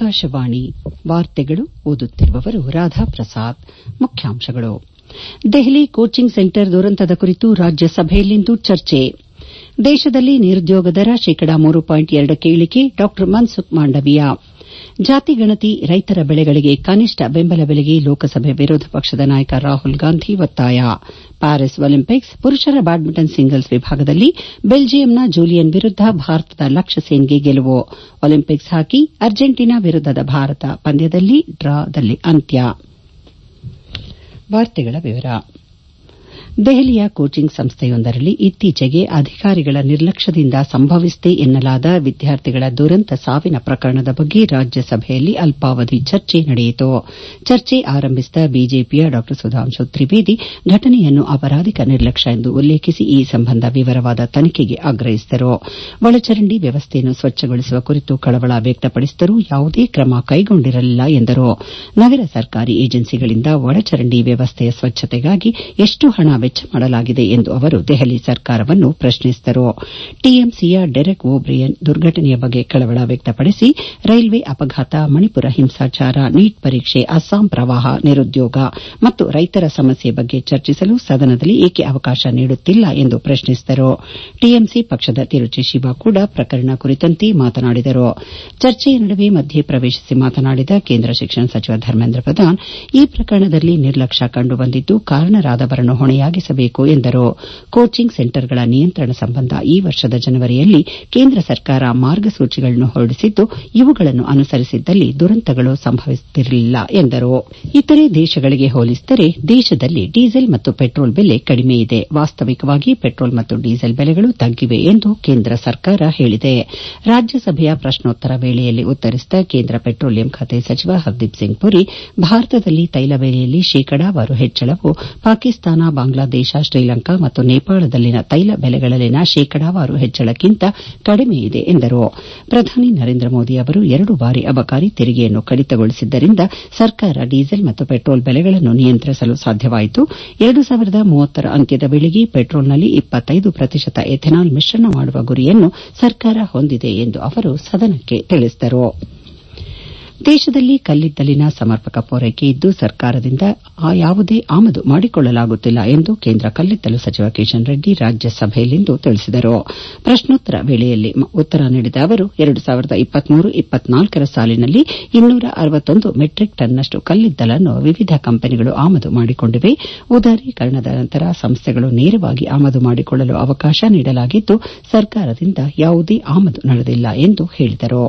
ಆಕಾಶವಾಣಿ ವಾರ್ತೆಗಳು ಓದುತ್ತಿರುವವರು ರಾಧಾಪ್ರಸಾದ್ ಮುಖ್ಯಾಂಶಗಳು ದೆಹಲಿ ಕೋಚಿಂಗ್ ಸೆಂಟರ್ ದುರಂತದ ಕುರಿತು ರಾಜ್ಯಸಭೆಯಲ್ಲಿಂದು ಚರ್ಚೆ ದೇಶದಲ್ಲಿ ನಿರುದ್ಯೋಗ ದರ ಶೇಕಡಾ ಮೂರು ಪಾಯಿಂಟ್ ಎರಡಕ್ಕೆ ಇಳಿಕೆ ಡಾ ಮನ್ಸುಖ್ ಮಾಂಡವೀಯ ಜಾತಿ ಗಣತಿ ರೈತರ ಬೆಳೆಗಳಿಗೆ ಕನಿಷ್ಠ ಬೆಂಬಲ ಬೆಲೆಗೆ ಲೋಕಸಭೆ ವಿರೋಧ ಪಕ್ಷದ ನಾಯಕ ರಾಹುಲ್ ಗಾಂಧಿ ಒತ್ತಾಯ ಪ್ಯಾರಿಸ್ ಒಲಿಂಪಿಕ್ಸ್ ಪುರುಷರ ಬ್ಯಾಡ್ಮಿಂಟನ್ ಸಿಂಗಲ್ಸ್ ವಿಭಾಗದಲ್ಲಿ ಬೆಲ್ಜಿಯಂನ ಜೂಲಿಯನ್ ವಿರುದ್ದ ಭಾರತದ ಲಕ್ಷ್ಯ ಸೇನ್ಗೆ ಗೆಲುವು ಒಲಿಂಪಿಕ್ಸ್ ಹಾಕಿ ಅರ್ಜೆಂಟೀನಾ ವಿರುದ್ದದ ಭಾರತ ಪಂದ್ಯದಲ್ಲಿ ಡ್ರಾದಲ್ಲಿ ಅಂತ್ಯ ದೆಹಲಿಯ ಕೋಚಿಂಗ್ ಸಂಸ್ಥೆಯೊಂದರಲ್ಲಿ ಇತ್ತೀಚೆಗೆ ಅಧಿಕಾರಿಗಳ ನಿರ್ಲಕ್ಷ್ಯದಿಂದ ಸಂಭವಿಸಿದೆ ಎನ್ನಲಾದ ವಿದ್ಯಾರ್ಥಿಗಳ ದುರಂತ ಸಾವಿನ ಪ್ರಕರಣದ ಬಗ್ಗೆ ರಾಜ್ಯಸಭೆಯಲ್ಲಿ ಅಲ್ಪಾವಧಿ ಚರ್ಚೆ ನಡೆಯಿತು ಚರ್ಚೆ ಆರಂಭಿಸಿದ ಬಿಜೆಪಿಯ ಡಾ ಸುಧಾಂಶು ತ್ರಿವೇದಿ ಘಟನೆಯನ್ನು ಅಪರಾಧಿಕ ನಿರ್ಲಕ್ಷ್ಯ ಎಂದು ಉಲ್ಲೇಖಿಸಿ ಈ ಸಂಬಂಧ ವಿವರವಾದ ತನಿಖೆಗೆ ಆಗ್ರಹಿಸಿದರು ಒಳಚರಂಡಿ ವ್ಯವಸ್ಥೆಯನ್ನು ಸ್ವಚ್ಛಗೊಳಿಸುವ ಕುರಿತು ಕಳವಳ ವ್ಯಕ್ತಪಡಿಸಿದರೂ ಯಾವುದೇ ಕ್ರಮ ಕೈಗೊಂಡಿರಲಿಲ್ಲ ಎಂದರು ನಗರ ಸರ್ಕಾರಿ ಏಜೆನ್ಸಿಗಳಿಂದ ಒಳಚರಂಡಿ ವ್ಯವಸ್ಥೆಯ ಸ್ವಚ್ಛತೆಗಾಗಿ ಎಷ್ಟು ಹಣ ವೆಚ್ಚ ಮಾಡಲಾಗಿದೆ ಎಂದು ಅವರು ದೆಹಲಿ ಸರ್ಕಾರವನ್ನು ಪ್ರಶ್ನಿಸಿದರು ಟಿಎಂಸಿಯ ಡೆರೆಕ್ ಒ ಬ್ರಿಯನ್ ದುರ್ಘಟನೆಯ ಬಗ್ಗೆ ಕಳವಳ ವ್ಯಕ್ತಪಡಿಸಿ ರೈಲ್ವೆ ಅಪಘಾತ ಮಣಿಪುರ ಹಿಂಸಾಚಾರ ನೀಟ್ ಪರೀಕ್ಷೆ ಅಸ್ಸಾಂ ಪ್ರವಾಹ ನಿರುದ್ಯೋಗ ಮತ್ತು ರೈತರ ಸಮಸ್ಯೆ ಬಗ್ಗೆ ಚರ್ಚಿಸಲು ಸದನದಲ್ಲಿ ಏಕೆ ಅವಕಾಶ ನೀಡುತ್ತಿಲ್ಲ ಎಂದು ಪ್ರಶ್ನಿಸಿದರು ಟಿಎಂಸಿ ಪಕ್ಷದ ತಿರುಚಿ ಶಿವ ಕೂಡ ಪ್ರಕರಣ ಕುರಿತಂತೆ ಮಾತನಾಡಿದರು ಚರ್ಚೆಯ ನಡುವೆ ಮಧ್ಯೆ ಪ್ರವೇಶಿಸಿ ಮಾತನಾಡಿದ ಕೇಂದ್ರ ಶಿಕ್ಷಣ ಸಚಿವ ಧರ್ಮೇಂದ್ರ ಪ್ರಧಾನ್ ಈ ಪ್ರಕರಣದಲ್ಲಿ ನಿರ್ಲಕ್ಷ್ಯ ಕಂಡುಬಂದಿದ್ದು ಕಾರಣರಾದವರನ್ನು ಹೊಣೆಯಾಗಿಸಬೇಕು ಎಂದರು ಕೋಚಿಂಗ್ ಸೆಂಟರ್ಗಳ ನಿಯಂತ್ರಣ ಸಂಬಂಧ ಈ ವರ್ಷದ ಜನವರಿಯಲ್ಲಿ ಕೇಂದ್ರ ಸರ್ಕಾರ ಮಾರ್ಗಸೂಚಿಗಳನ್ನು ಹೊರಡಿಸಿದ್ದು ಇವುಗಳನ್ನು ಅನುಸರಿಸಿದ್ದಲ್ಲಿ ದುರಂತಗಳು ಸಂಭವಿಸುತ್ತಿರಲಿಲ್ಲ ಎಂದರು ಇತರೆ ದೇಶಗಳಿಗೆ ಹೋಲಿಸಿದರೆ ದೇಶದಲ್ಲಿ ಡೀಸೆಲ್ ಮತ್ತು ಪೆಟ್ರೋಲ್ ಬೆಲೆ ಕಡಿಮೆ ಇದೆ ವಾಸ್ತವಿಕವಾಗಿ ಪೆಟ್ರೋಲ್ ಮತ್ತು ಡೀಸೆಲ್ ಬೆಲೆಗಳು ತಗ್ಗಿವೆ ಎಂದು ಕೇಂದ್ರ ಸರ್ಕಾರ ಹೇಳಿದೆ ರಾಜ್ಯಸಭೆಯ ಪ್ರಶ್ನೋತ್ತರ ವೇಳೆಯಲ್ಲಿ ಉತ್ತರಿಸಿದ ಕೇಂದ್ರ ಪೆಟ್ರೋಲಿಯಂ ಖಾತೆ ಸಚಿವ ಹರ್ದೀಪ್ ಸಿಂಗ್ ಪುರಿ ಭಾರತದಲ್ಲಿ ತೈಲ ಬೆಲೆಯಲ್ಲಿ ಶೇಕಡಾವಾರು ಹೆಚ್ಚಳವು ಪಾಕಿಸ್ತಾನ ಬಾಂಗ್ಲಾದೇಶ ಶ್ರೀಲಂಕಾ ಮತ್ತು ನೇಪಾಳದಲ್ಲಿನ ತೈಲ ಬೆಲೆಗಳಲ್ಲಿನ ಶೇಕಡಾವಾರು ಹೆಚ್ಚಳಕ್ಕಿಂತ ಕಡಿಮೆ ಇದೆ ಎಂದರು ಪ್ರಧಾನಿ ನರೇಂದ್ರ ಮೋದಿ ಅವರು ಎರಡು ಬಾರಿ ಅಬಕಾರಿ ತೆರಿಗೆಯನ್ನು ಕಡಿತಗೊಳಿಸಿದ್ದರಿಂದ ಸರ್ಕಾರ ಡೀಸೆಲ್ ಮತ್ತು ಪೆಟ್ರೋಲ್ ಬೆಲೆಗಳನ್ನು ನಿಯಂತ್ರಿಸಲು ಸಾಧ್ಯವಾಯಿತು ಎರಡು ಸಾವಿರದ ಮೂವತ್ತರ ಅಂತ್ಯದ ವೇಳೆಗೆ ಪೆಟ್ರೋಲ್ನಲ್ಲಿ ಇಪ್ಪತ್ತೈದು ಪ್ರತಿಶತ ಎಥೆನಾಲ್ ಮಿಶ್ರಣ ಮಾಡುವ ಗುರಿಯನ್ನು ಸರ್ಕಾರ ಹೊಂದಿದೆ ಎಂದು ಅವರು ಸದನಕ್ಕೆ ತಿಳಿಸಿದರು ದೇಶದಲ್ಲಿ ಕಲ್ಲಿದ್ದಲಿನ ಸಮರ್ಪಕ ಪೂರೈಕೆ ಇದ್ದು ಸರ್ಕಾರದಿಂದ ಯಾವುದೇ ಆಮದು ಮಾಡಿಕೊಳ್ಳಲಾಗುತ್ತಿಲ್ಲ ಎಂದು ಕೇಂದ್ರ ಕಲ್ಲಿದ್ದಲು ಸಚಿವ ಕಿಶನ್ ರೆಡ್ಡಿ ರಾಜ್ಯಸಭೆಯಲ್ಲಿಂದು ತಿಳಿಸಿದರು ಪ್ರಶ್ನೋತ್ತರ ವೇಳೆಯಲ್ಲಿ ಉತ್ತರ ನೀಡಿದ ಅವರು ಎರಡು ಸಾವಿರದ ಇಪ್ಪತ್ಮೂರು ಇಪ್ಪತ್ನಾಲ್ಕರ ಸಾಲಿನಲ್ಲಿ ಇನ್ನೂರ ಅರವತ್ತೊಂದು ಮೆಟ್ರಿಕ್ ಟನ್ನಷ್ಟು ಕಲ್ಲಿದ್ದಲನ್ನು ವಿವಿಧ ಕಂಪನಿಗಳು ಆಮದು ಮಾಡಿಕೊಂಡಿವೆ ಉದಾರೀಕರಣದ ನಂತರ ಸಂಸ್ಥೆಗಳು ನೇರವಾಗಿ ಆಮದು ಮಾಡಿಕೊಳ್ಳಲು ಅವಕಾಶ ನೀಡಲಾಗಿದ್ದು ಸರ್ಕಾರದಿಂದ ಯಾವುದೇ ಆಮದು ನಡೆದಿಲ್ಲ ಎಂದು ಹೇಳಿದರು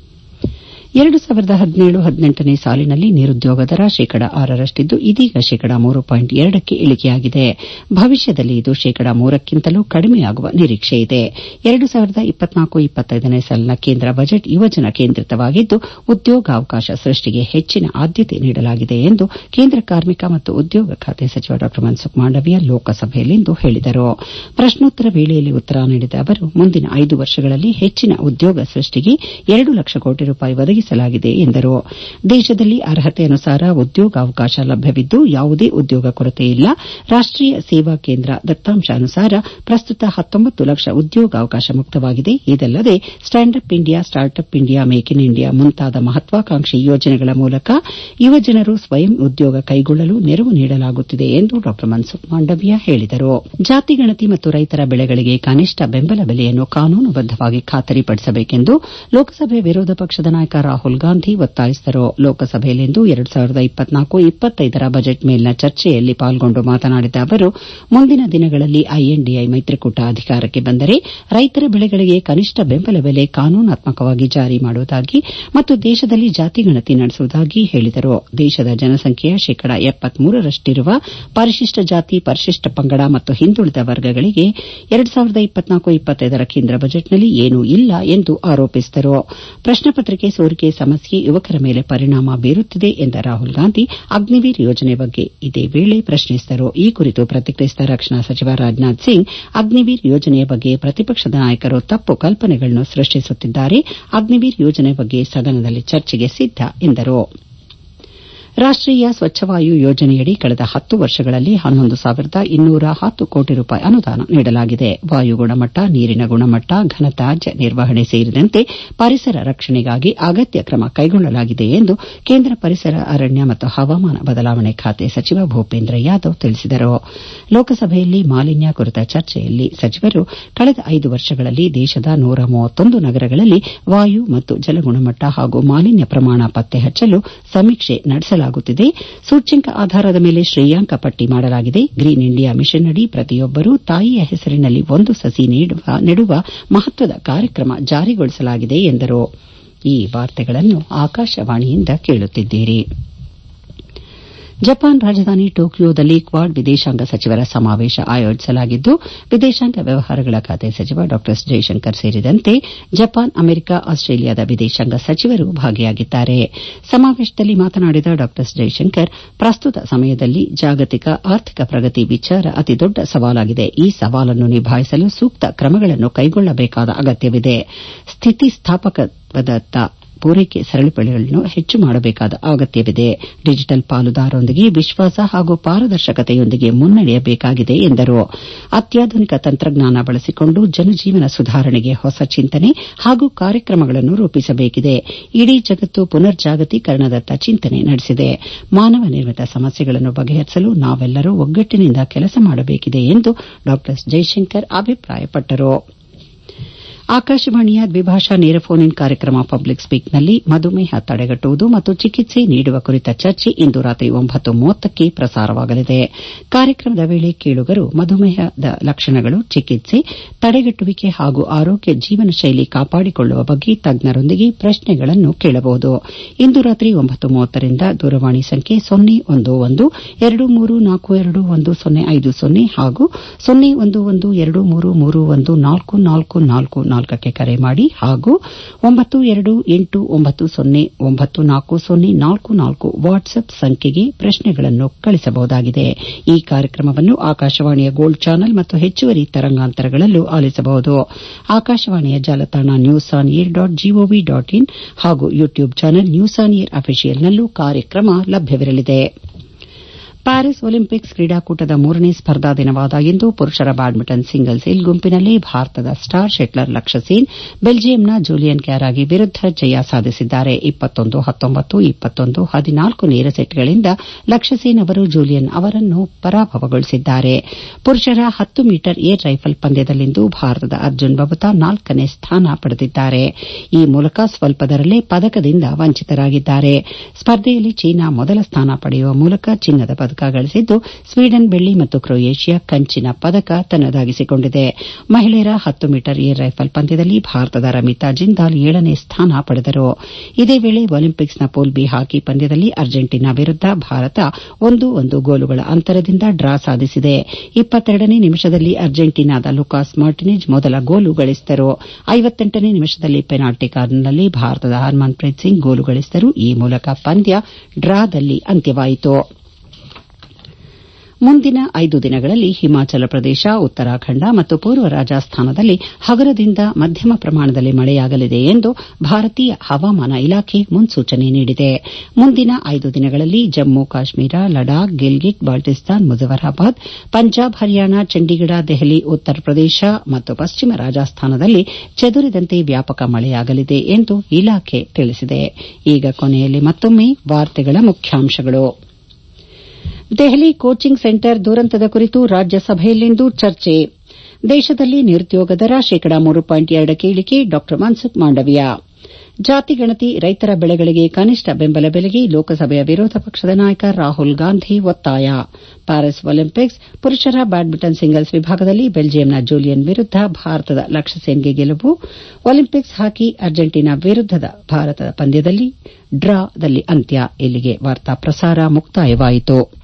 ಎರಡು ಸಾವಿರದ ಹದಿನೇಳು ಹದಿನೆಂಟನೇ ಸಾಲಿನಲ್ಲಿ ನಿರುದ್ಯೋಗ ದರ ಶೇಕಡ ಆರರಷ್ಟಿದ್ದು ಇದೀಗ ಶೇಕಡ ಮೂರು ಪಾಯಿಂಟ್ ಎರಡಕ್ಕೆ ಇಳಿಕೆಯಾಗಿದೆ ಭವಿಷ್ಯದಲ್ಲಿ ಇದು ಶೇಕಡ ಮೂರಕ್ಕಿಂತಲೂ ಕಡಿಮೆಯಾಗುವ ನಿರೀಕ್ಷೆ ಇದೆ ಎರಡು ಸಾವಿರದ ಇಪ್ಪತ್ನಾಲ್ಕು ಇಪ್ಪತ್ತೈದನೇ ಸಾಲಿನ ಕೇಂದ್ರ ಬಜೆಟ್ ಯುವಜನ ಕೇಂದ್ರಿತವಾಗಿದ್ದು ಉದ್ಯೋಗಾವಕಾಶ ಸೃಷ್ಟಿಗೆ ಹೆಚ್ಚಿನ ಆದ್ಯತೆ ನೀಡಲಾಗಿದೆ ಎಂದು ಕೇಂದ್ರ ಕಾರ್ಮಿಕ ಮತ್ತು ಉದ್ಯೋಗ ಖಾತೆ ಸಚಿವ ಡಾ ಮನ್ಸುಖ್ ಮಾಂಡವೀಯ ಲೋಕಸಭೆಯಲ್ಲಿಂದು ಹೇಳಿದರು ಪ್ರಶ್ನೋತ್ತರ ವೇಳೆಯಲ್ಲಿ ಉತ್ತರ ನೀಡಿದ ಅವರು ಮುಂದಿನ ಐದು ವರ್ಷಗಳಲ್ಲಿ ಹೆಚ್ಚಿನ ಉದ್ಯೋಗ ಸೃಷ್ಟಿಗೆ ಎರಡು ಲಕ್ಷ ಕೋಟಿ ರೂಪಾಯಿ ಒದಗಿಸಲಾಗಿದೆ ಎಂದರು ದೇಶದಲ್ಲಿ ಅರ್ಹತೆ ಅನುಸಾರ ಉದ್ಯೋಗಾವಕಾಶ ಲಭ್ಯವಿದ್ದು ಯಾವುದೇ ಉದ್ಯೋಗ ಕೊರತೆ ಇಲ್ಲ ರಾಷ್ಟೀಯ ಸೇವಾ ಕೇಂದ್ರ ದತ್ತಾಂಶಾನುಸಾರ ಪ್ರಸ್ತುತ ಹತ್ತೊಂಬತ್ತು ಲಕ್ಷ ಉದ್ಯೋಗಾವಕಾಶ ಮುಕ್ತವಾಗಿದೆ ಇದಲ್ಲದೆ stand up India start up India make in India ಮುಂತಾದ ಮಹತ್ವಾಕಾಂಕ್ಷಿ ಯೋಜನೆಗಳ ಮೂಲಕ ಯುವಜನರು ಸ್ವಯಂ ಉದ್ಯೋಗ ಕೈಗೊಳ್ಳಲು ನೆರವು ನೀಡಲಾಗುತ್ತಿದೆ ಎಂದು ಡಾ ಮನ್ಸುಖ್ ಮಾಂಡವೀಯ ಹೇಳಿದರು ಜಾತಿ ಗಣತಿ ಮತ್ತು ರೈತರ ಬೆಳೆಗಳಿಗೆ ಕನಿಷ್ಠ ಬೆಂಬಲ ಬೆಲೆಯನ್ನು ಕಾನೂನುಬದ್ದವಾಗಿ ಖಾತರಿಪಡಿಸಬೇಕೆಂದು ಲೋಕಸಭೆ ವಿರೋಧ ಪಕ್ಷದ ನಾಯಕ ರಾಹುಲ್ ಗಾಂಧಿ ಒತ್ತಾಯಿಸಿದರು ಲೋಕಸಭೆಯಲ್ಲಿಂದು ಎರಡು ಸಾವಿರದ ಇಪ್ಪತ್ನಾಲ್ಕು ಇಪ್ಪತ್ತೈದರ ಬಜೆಟ್ ಮೇಲಿನ ಚರ್ಚೆಯಲ್ಲಿ ಪಾಲ್ಗೊಂಡು ಮಾತನಾಡಿದ ಅವರು ಮುಂದಿನ ದಿನಗಳಲ್ಲಿ ಐಎನ್ಡಿಐ ಮೈತ್ರಿಕೂಟ ಅಧಿಕಾರಕ್ಕೆ ಬಂದರೆ ರೈತರ ಬೆಳೆಗಳಿಗೆ ಕನಿಷ್ಠ ಬೆಂಬಲ ಬೆಲೆ ಕಾನೂನಾತ್ಮಕವಾಗಿ ಜಾರಿ ಮಾಡುವುದಾಗಿ ಮತ್ತು ದೇಶದಲ್ಲಿ ಜಾತಿ ಗಣತಿ ನಡೆಸುವುದಾಗಿ ಹೇಳಿದರು ದೇಶದ ಜನಸಂಖ್ಯೆಯ ಶೇಕಡ ಎಪ್ಪತ್ಮೂರರಷ್ಟಿರುವ ಪರಿಶಿಷ್ಟ ಜಾತಿ ಪರಿಶಿಷ್ಟ ಪಂಗಡ ಮತ್ತು ಹಿಂದುಳಿದ ವರ್ಗಗಳಿಗೆ ಎರಡು ಸಾವಿರದ ಇಪ್ಪತ್ನಾಲ್ಕು ಇಪ್ಪತ್ತೈದರ ಕೇಂದ್ರ ಬಜೆಟ್ನಲ್ಲಿ ಏನೂ ಇಲ್ಲ ಎಂದು ಆರೋಪಿಸಿದರು ಪ್ರಶ್ನೆ ಪತ್ರಿಕೆ ಸೋರಿಕೆ ಸಮಸ್ಯೆ ಯುವಕರ ಮೇಲೆ ಪರಿಣಾಮ ಬೀರುತ್ತಿದೆ ಎಂದ ರಾಹುಲ್ ಗಾಂಧಿ ಅಗ್ನಿವೀರ್ ಯೋಜನೆ ಬಗ್ಗೆ ಇದೇ ವೇಳೆ ಪ್ರಶ್ನಿಸಿದರು ಈ ಕುರಿತು ಪ್ರತಿಕ್ರಿಯಿಸಿದ ರಕ್ಷಣಾ ಸಚಿವ ರಾಜನಾಥ್ ಸಿಂಗ್ ಅಗ್ನಿವೀರ್ ಯೋಜನೆಯ ಬಗ್ಗೆ ಪ್ರತಿಪಕ್ಷದ ನಾಯಕರು ತಪ್ಪು ಕಲ್ಪನೆಗಳನ್ನು ಸೃಷ್ಟಿಸುತ್ತಿದ್ದಾರೆ ಅಗ್ನಿವೀರ್ ಯೋಜನೆ ಬಗ್ಗೆ ಸದನದಲ್ಲಿ ಚರ್ಚೆಗೆ ಸಿದ್ದ ಎಂದರು ರಾಷ್ಟೀಯ ಸ್ವಚ್ಛವಾಯು ಯೋಜನೆಯಡಿ ಕಳೆದ ಹತ್ತು ವರ್ಷಗಳಲ್ಲಿ ಹನ್ನೊಂದು ಸಾವಿರದ ಇನ್ನೂರ ಹತ್ತು ಕೋಟಿ ರೂಪಾಯಿ ಅನುದಾನ ನೀಡಲಾಗಿದೆ ವಾಯು ಗುಣಮಟ್ಟ ನೀರಿನ ಗುಣಮಟ್ಟ ಘನತ್ಯಾಜ್ಯ ನಿರ್ವಹಣೆ ಸೇರಿದಂತೆ ಪರಿಸರ ರಕ್ಷಣೆಗಾಗಿ ಅಗತ್ಯ ಕ್ರಮ ಕೈಗೊಳ್ಳಲಾಗಿದೆ ಎಂದು ಕೇಂದ್ರ ಪರಿಸರ ಅರಣ್ಯ ಮತ್ತು ಹವಾಮಾನ ಬದಲಾವಣೆ ಖಾತೆ ಸಚಿವ ಭೂಪೇಂದ್ರ ಯಾದವ್ ತಿಳಿಸಿದರು ಲೋಕಸಭೆಯಲ್ಲಿ ಮಾಲಿನ್ಯ ಕುರಿತ ಚರ್ಚೆಯಲ್ಲಿ ಸಚಿವರು ಕಳೆದ ಐದು ವರ್ಷಗಳಲ್ಲಿ ದೇಶದ ನೂರ ಮೂವತ್ತೊಂದು ನಗರಗಳಲ್ಲಿ ವಾಯು ಮತ್ತು ಜಲಗುಣಮಟ್ಟ ಹಾಗೂ ಮಾಲಿನ್ಯ ಪ್ರಮಾಣ ಪತ್ತೆ ಹಚ್ಚಲು ಸಮೀಕ್ಷೆ ನಡೆಸಲಾಗುತ್ತಿದೆ ಸೂಚ್ಯಂಕ ಆಧಾರದ ಮೇಲೆ ಶ್ರೇಯಾಂಕ ಪಟ್ಟಿ ಮಾಡಲಾಗಿದೆ ಗ್ರೀನ್ ಇಂಡಿಯಾ ಮಿಷನ್ ಅಡಿ ಪ್ರತಿಯೊಬ್ಬರೂ ತಾಯಿಯ ಹೆಸರಿನಲ್ಲಿ ಒಂದು ಸಸಿ ನೆಡುವ ಮಹತ್ವದ ಕಾರ್ಯಕ್ರಮ ಜಾರಿಗೊಳಿಸಲಾಗಿದೆ ಎಂದರು ಈ ವಾರ್ತೆಗಳನ್ನು ಆಕಾಶವಾಣಿಯಿಂದ ಕೇಳುತ್ತಿದ್ದೀರಿ ಜಪಾನ್ ರಾಜಧಾನಿ ಟೋಕಿಯೋದಲ್ಲಿ ಕ್ವಾಡ್ ವಿದೇಶಾಂಗ ಸಚಿವರ ಸಮಾವೇಶ ಆಯೋಜಿಸಲಾಗಿದ್ದು ವಿದೇಶಾಂಗ ವ್ಯವಹಾರಗಳ ಖಾತೆ ಸಚಿವ ಡಾ ಎಸ್ ಜೈಶಂಕರ್ ಸೇರಿದಂತೆ ಜಪಾನ್ ಅಮೆರಿಕ ಆಸ್ಟ್ರೇಲಿಯಾದ ವಿದೇಶಾಂಗ ಸಚಿವರು ಭಾಗಿಯಾಗಿದ್ದಾರೆ ಸಮಾವೇಶದಲ್ಲಿ ಮಾತನಾಡಿದ ಡಾ ಎಸ್ ಜೈಶಂಕರ್ ಪ್ರಸ್ತುತ ಸಮಯದಲ್ಲಿ ಜಾಗತಿಕ ಆರ್ಥಿಕ ಪ್ರಗತಿ ವಿಚಾರ ಅತಿದೊಡ್ಡ ಸವಾಲಾಗಿದೆ ಈ ಸವಾಲನ್ನು ನಿಭಾಯಿಸಲು ಸೂಕ್ತ ಕ್ರಮಗಳನ್ನು ಕೈಗೊಳ್ಳಬೇಕಾದ ಅಗತ್ಯವಿದೆ ಸ್ಥಿತಿಸ್ಥಾಪಕತ್ವದತ್ತ ಪೂರೈಕೆ ಸರಪಳಿಗಳನ್ನು ಹೆಚ್ಚು ಮಾಡಬೇಕಾದ ಅಗತ್ಯವಿದೆ ಡಿಜಿಟಲ್ ಪಾಲುದಾರರೊಂದಿಗೆ ವಿಶ್ವಾಸ ಹಾಗೂ ಪಾರದರ್ಶಕತೆಯೊಂದಿಗೆ ಮುನ್ನಡೆಯಬೇಕಾಗಿದೆ ಎಂದರು ಅತ್ಯಾಧುನಿಕ ತಂತ್ರಜ್ಞಾನ ಬಳಸಿಕೊಂಡು ಜನಜೀವನ ಸುಧಾರಣೆಗೆ ಹೊಸ ಚಿಂತನೆ ಹಾಗೂ ಕಾರ್ಯಕ್ರಮಗಳನ್ನು ರೂಪಿಸಬೇಕಿದೆ ಇಡೀ ಜಗತ್ತು ಪುನರ್ ಜಾಗತೀಕರಣದತ್ತ ಚಿಂತನೆ ನಡೆಸಿದೆ ಮಾನವ ನಿರ್ಮಿತ ಸಮಸ್ಯೆಗಳನ್ನು ಬಗೆಹರಿಸಲು ನಾವೆಲ್ಲರೂ ಒಗ್ಗಟ್ಟಿನಿಂದ ಕೆಲಸ ಮಾಡಬೇಕಿದೆ ಎಂದು ಡಾ ಎಸ್ ಜೈಶಂಕರ್ ಅಭಿಪ್ರಾಯಪಟ್ಟರು ಆಕಾಶವಾಣಿಯ ದ್ವಿಭಾಷಾ ನೇರ ಫೋನ್ ಇನ್ ಕಾರ್ಯಕ್ರಮ ಪಬ್ಲಿಕ್ ಸ್ಪೀಕ್ನಲ್ಲಿ ಮಧುಮೇಹ ತಡೆಗಟ್ಟುವುದು ಮತ್ತು ಚಿಕಿತ್ಸೆ ನೀಡುವ ಕುರಿತ ಚರ್ಚೆ ಇಂದು ರಾತ್ರಿ ಒಂಬತ್ತು ಮೂವತ್ತಕ್ಕೆ ಪ್ರಸಾರವಾಗಲಿದೆ ಕಾರ್ಯಕ್ರಮದ ವೇಳೆ ಕೇಳುಗರು ಮಧುಮೇಹದ ಲಕ್ಷಣಗಳು ಚಿಕಿತ್ಸೆ ತಡೆಗಟ್ಟುವಿಕೆ ಹಾಗೂ ಆರೋಗ್ಯ ಜೀವನ ಶೈಲಿ ಕಾಪಾಡಿಕೊಳ್ಳುವ ಬಗ್ಗೆ ತಜ್ಞರೊಂದಿಗೆ ಪ್ರಶ್ನೆಗಳನ್ನು ಕೇಳಬಹುದು ಇಂದು ರಾತ್ರಿ ಒಂಬತ್ತು ಮೂವತ್ತರಿಂದ ದೂರವಾಣಿ ಸಂಖ್ಯೆ ಸೊನ್ನೆ ಒಂದು ಒಂದು ಎರಡು ಮೂರು ನಾಲ್ಕು ಎರಡು ಒಂದು ಸೊನ್ನೆ ಐದು ಸೊನ್ನೆ ಹಾಗೂ ಸೊನ್ನೆ ಒಂದು ಒಂದು ಎರಡು ಮೂರು ಮೂರು ಒಂದು ನಾಲ್ಕು ನಾಲ್ಕು ನಾಲ್ಕು ನಾಲ್ಕಕ್ಕೆ ಕರೆ ಮಾಡಿ ಹಾಗೂ ಒಂಬತ್ತು ಎರಡು ಎಂಟು ಒಂಬತ್ತು ಸೊನ್ನೆ ಒಂಬತ್ತು ನಾಲ್ಕು ಸೊನ್ನೆ ನಾಲ್ಕು ನಾಲ್ಕು ವಾಟ್ಸ್ಆಪ್ ಸಂಖ್ಯೆಗೆ ಪ್ರಶ್ನೆಗಳನ್ನು ಕಳಿಸಬಹುದಾಗಿದೆ ಈ ಕಾರ್ಯಕ್ರಮವನ್ನು ಆಕಾಶವಾಣಿಯ ಗೋಲ್ಡ್ ಚಾನೆಲ್ ಮತ್ತು ಹೆಚ್ಚುವರಿ ತರಂಗಾಂತರಗಳಲ್ಲೂ ಆಲಿಸಬಹುದು ಆಕಾಶವಾಣಿಯ ಜಾಲತಾಣ news on air dot G O V dot in ಹಾಗೂ YouTube channel news on air ಅಫಿಷಿಯಲ್ನಲ್ಲೂ ಕಾರ್ಯಕ್ರಮ ಲಭ್ಯವಿರಲಿದೆ ಪ್ಯಾರಿಸ್ ಒಲಿಂಪಿಕ್ಸ್ ಕ್ರೀಡಾಕೂಟದ ಮೂರನೇ ಸ್ಪರ್ಧಾ ದಿನವಾದ ಇಂದು ಪುರುಷರ ಬ್ಯಾಡ್ಮಿಂಟನ್ ಸಿಂಗಲ್ಸ್ ಇಲ್ ಗುಂಪಿನಲ್ಲಿ ಭಾರತದ ಸ್ಟಾರ್ ಶೆಟ್ಲರ್ ಲಕ್ಷ್ಯ ಸೇನ್ ಬೆಲ್ಜಿಯಂನ ಜೂಲಿಯನ್ ಕ್ಯಾರಾಗಿ ವಿರುದ್ದ ಜಯ ಸಾಧಿಸಿದ್ದಾರೆ ನೇರ ಸೆಟ್ಗಳಿಂದ ಲಕ್ಷ್ಯ ಸೇನ್ ಅವರು ಜೂಲಿಯನ್ ಅವರನ್ನು ಪರಾಭವಗೊಳಿಸಿದ್ದಾರೆ ಪುರುಷರ ಹತ್ತು ಮೀಟರ್ ಏರ್ ರೈಫಲ್ ಪಂದ್ಯದಲ್ಲಿಂದು ಭಾರತದ ಅರ್ಜುನ್ ಬಬುತಾ ನಾಲ್ಕನೇ ಸ್ಥಾನ ಪಡೆದಿದ್ದಾರೆ ಈ ಮೂಲಕ ಸ್ವಲ್ಪದರಲ್ಲೇ ಪದಕದಿಂದ ವಂಚಿತರಾಗಿದ್ದಾರೆ ಸ್ಪರ್ಧೆಯಲ್ಲಿ ಚೀನಾ ಮೊದಲ ಸ್ಥಾನ ಪಡೆಯುವ ಮೂಲಕ ಚಿನ್ನದ ಪದಕ ಗಳಿಸಿದ್ದು ಸ್ವೀಡನ್ ಬೆಳ್ಳಿ ಮತ್ತು ಕ್ರೊಯೇಷಿಯಾ ಕಂಚಿನ ಪದಕ ತನ್ನದಾಗಿಸಿಕೊಂಡಿದೆ ಮಹಿಳೆಯರ ಹತ್ತು ಮೀಟರ್ ಏರ್ ರೈಫಲ್ ಪಂದ್ಯದಲ್ಲಿ ಭಾರತದ ರಮಿತಾ ಜಿಂದಾಲ್ ಏಳನೇ ಸ್ಥಾನ ಪಡೆದರು ಇದೇ ವೇಳೆ ಒಲಿಂಪಿಕ್ಸ್ನ ಪೂಲ್ ಬಿ ಹಾಕಿ ಪಂದ್ಯದಲ್ಲಿ ಅರ್ಜೆಂಟೀನಾ ವಿರುದ್ದ ಭಾರತ ಒಂದು ಒಂದು ಗೋಲುಗಳ ಅಂತರದಿಂದ ಡ್ರಾ ಸಾಧಿಸಿದೆ ಇಪ್ಪತ್ತೆರಡನೇ ನಿಮಿಷದಲ್ಲಿ ಅರ್ಜೆಂಟೀನಾದ ಲುಕಾಸ್ ಮಾರ್ಟಿನೆಜ್ ಮೊದಲ ಗೋಲು ಗಳಿಸಿದರು ಐವತ್ತೆಂಟನೇ ನಿಮಿಷದಲ್ಲಿ ಪೆನಾಲ್ಟಿ ಕಾರ್ನರ್ನಲ್ಲಿ ಭಾರತದ ಹರ್ಮನ್ಪ್ರೀತ್ ಸಿಂಗ್ ಗೋಲು ಗಳಿಸಿದರು ಈ ಮೂಲಕ ಪಂದ್ಯ ಡ್ರಾದಲ್ಲಿ ಅಂತ್ಯವಾಯಿತು ಮುಂದಿನ ಐದು ದಿನಗಳಲ್ಲಿ ಹಿಮಾಚಲ ಪ್ರದೇಶ ಉತ್ತರಾಖಂಡ ಮತ್ತು ಪೂರ್ವ ರಾಜಸ್ಥಾನದಲ್ಲಿ ಹಗುರದಿಂದ ಮಧ್ಯಮ ಪ್ರಮಾಣದಲ್ಲಿ ಮಳೆಯಾಗಲಿದೆ ಎಂದು ಭಾರತೀಯ ಹವಾಮಾನ ಇಲಾಖೆ ಮುನ್ಸೂಚನೆ ನೀಡಿದೆ ಮುಂದಿನ ಐದು ದಿನಗಳಲ್ಲಿ ಜಮ್ಮು ಕಾಶ್ಮೀರ ಲಡಾಖ್ ಗಿಲ್ಗಿಟ್ ಬಾಲ್ಟಿಸ್ತಾನ್ ಮುಜಫರಾಬಾದ್ ಪಂಜಾಬ್ ಹರಿಯಾಣ ಚಂಡೀಗಢ ದೆಹಲಿ ಉತ್ತರ ಪ್ರದೇಶ ಮತ್ತು ಪಶ್ಚಿಮ ರಾಜಸ್ಥಾನದಲ್ಲಿ ಚದುರಿದಂತೆ ವ್ಯಾಪಕ ಮಳೆಯಾಗಲಿದೆ ಎಂದು ಇಲಾಖೆ ತಿಳಿಸಿದೆ ಈಗ ಕೊನೆಯಲ್ಲಿ ಮತ್ತೊಮ್ಮೆ ವಾರ್ತೆಗಳ ಮುಖ್ಯಾಂಶಗಳು ದೆಹಲಿ ಕೋಚಿಂಗ್ ಸೆಂಟರ್ ದುರಂತದ ಕುರಿತು ರಾಜ್ಯಸಭೆಯಲ್ಲಿಂದು ಚರ್ಚೆ ದೇಶದಲ್ಲಿ ನಿರುದ್ಯೋಗ ದರ ಶೇಕಡ ಮೂರು ಪಾಯಿಂಟ್ ಎರಡಕ್ಕೆ ಇಳಿಕೆ ಡಾ ಮನ್ಸುಖ್ ಮಾಂಡವೀಯ ಜಾತಿ ಗಣತಿ ರೈತರ ಬೆಳೆಗಳಿಗೆ ಕನಿಷ್ಠ ಬೆಂಬಲ ಬೆಲೆಗೆ ಲೋಕಸಭೆಯ ವಿರೋಧ ಪಕ್ಷದ ನಾಯಕ ರಾಹುಲ್ ಗಾಂಧಿ ಒತ್ತಾಯ ಪ್ಯಾರಿಸ್ ಒಲಿಂಪಿಕ್ಸ್ ಪುರುಷರ ಬ್ಯಾಡ್ಮಿಂಟನ್ ಸಿಂಗಲ್ಸ್ ವಿಭಾಗದಲ್ಲಿ ಬೆಲ್ಜಿಯಂನ ಜೂಲಿಯನ್ ವಿರುದ್ದ ಭಾರತದ ಲಕ್ಷ್ಯ ಸೇನ್ಗೆ ಗೆಲುವು ಒಲಿಂಪಿಕ್ಸ್ ಹಾಕಿ ಅರ್ಜೆಂಟೀನಾ ವಿರುದ್ದದ ಭಾರತದ ಪಂದ್ಯದಲ್ಲಿ ಡ್ರಾದಲ್ಲಿ ಅಂತ್ಯ ಇಲ್ಲಿಗೆ ವಾರ್ತಾ ಪ್ರಸಾರ ಮುಕ್ತಾಯವಾಯಿತು